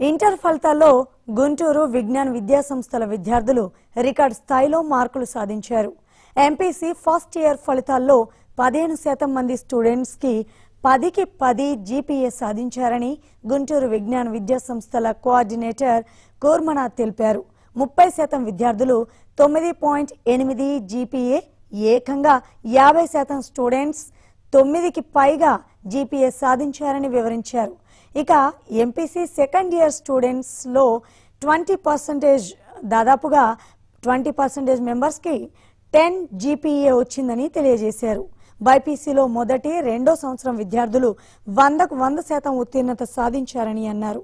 inter ఫలితాల్లో గుంటూరు విజ్ఞాన్ విద్యా సంస్థల విద్యార్థులు రికార్డ్ స్థాయిలో మార్కులు సాధించారు ఎంపీసీ ఫస్ట్ ఇయర్ ఫలితాల్లో పదిహేను శాతం మంది స్టూడెంట్స్ కి పదికి పది జీపీఏ సాధించారని గుంటూరు విజ్ఞాన్ విద్యా సంస్థల కోఆర్డినేటర్ కూర్మనాథ్ తెలిపారు ముప్పై శాతం విద్యార్థులు తొమ్మిది పాయింట్ ఎనిమిది జీపీఏ ఏకంగా యాభై శాతం స్టూడెంట్స్ తొమ్మిదికి పైగా జీపీఏ సాధించారని వివరించారు ఇక ఎంపీసీ సెకండ్ ఇయర్ స్టూడెంట్స్లో ట్వంటీ పర్సెంటేజ్ దాదాపుగా ట్వంటీ పర్సెంటేజ్ మెంబర్స్కి టెన్ జీపీఏ వచ్చిందని తెలియజేశారు బైపీసీలో మొదటి రెండో సంవత్సరం విద్యార్థులు వందకు వంద శాతం ఉత్తీర్ణత సాధించారని అన్నారు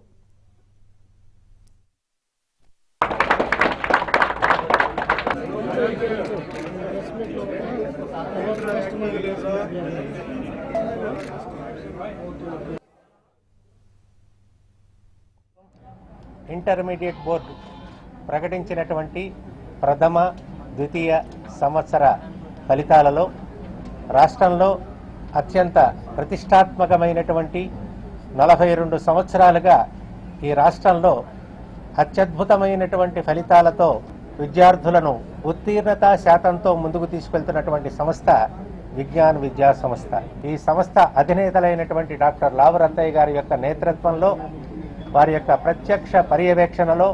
ఇంటర్మీడియట్ బోర్డు ప్రకటించినటువంటి ప్రథమ ద్వితీయ సంవత్సర ఫలితాలలో రాష్ట్రంలో అత్యంత ప్రతిష్టాత్మకమైనటువంటి నలభై రెండు సంవత్సరాలుగా ఈ రాష్ట్రంలో అత్యద్భుతమైనటువంటి ఫలితాలతో విద్యార్థులను ఉత్తీర్ణత శాతంతో ముందుకు తీసుకెళ్తున్నటువంటి సంస్థ విజ్ఞాన్ విద్యా సంస్థ ఈ సంస్థ అధినేతలైనటువంటి డాక్టర్ లావరత్తయ్య గారి యొక్క నేతృత్వంలో వారి యొక్క ప్రత్యక్ష పర్యవేక్షణలో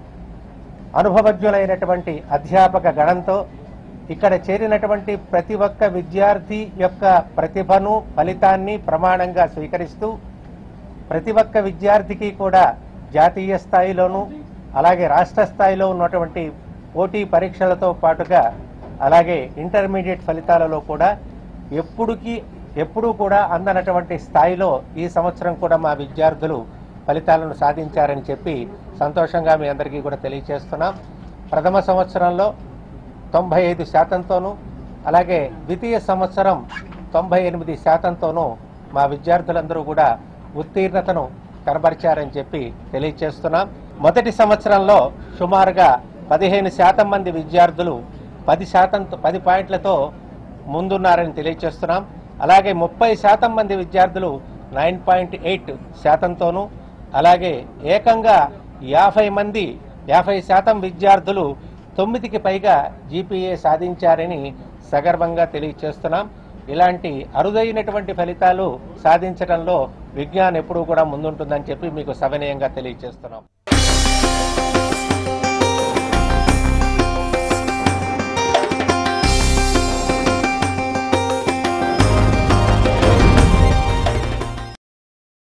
అనుభవజ్ఞులైనటువంటి అధ్యాపక గణంతో ఇక్కడ చేరినటువంటి ప్రతి ఒక్క విద్యార్థి యొక్క ప్రతిభను ఫలితాన్ని ప్రమాణంగా స్వీకరిస్తూ ప్రతి ఒక్క విద్యార్థికి కూడా జాతీయ స్థాయిలోనూ అలాగే రాష్ట్ర స్థాయిలో ఉన్నటువంటి పోటీ పరీక్షలతో పాటుగా అలాగే ఇంటర్మీడియట్ ఫలితాలలో కూడా ఎప్పుడుకి ఎప్పుడూ కూడా అందనటువంటి స్థాయిలో ఈ సంవత్సరం కూడా మా విద్యార్థులు ఫలితాలను సాధించారని చెప్పి సంతోషంగా మీ అందరికీ కూడా తెలియజేస్తున్నాం ప్రథమ సంవత్సరంలో తొంభై ఐదు శాతంతోనూ అలాగే ద్వితీయ సంవత్సరం తొంభై ఎనిమిది శాతంతోనూ మా విద్యార్థులందరూ కూడా ఉత్తీర్ణతను కనబరిచారని చెప్పి తెలియజేస్తున్నాం మొదటి సంవత్సరంలో సుమారుగా పదిహేను శాతం మంది విద్యార్థులు పది శాతం పది పాయింట్లతో ముందున్నారని తెలియజేస్తున్నాం అలాగే ముప్పై శాతం మంది విద్యార్థులు నైన్ పాయింట్ ఎయిట్ శాతంతోనూ అలాగే ఏకంగా యాభై మంది యాభై శాతం విద్యార్థులు తొమ్మిదికి పైగా జీపీఏ సాధించారని సగర్వంగా తెలియజేస్తున్నాం ఇలాంటి అరుదైనటువంటి ఫలితాలు సాధించడంలో విజ్ఞాన్ ఎప్పుడూ కూడా ముందుంటుందని చెప్పి మీకు సవినయంగా తెలియజేస్తున్నాం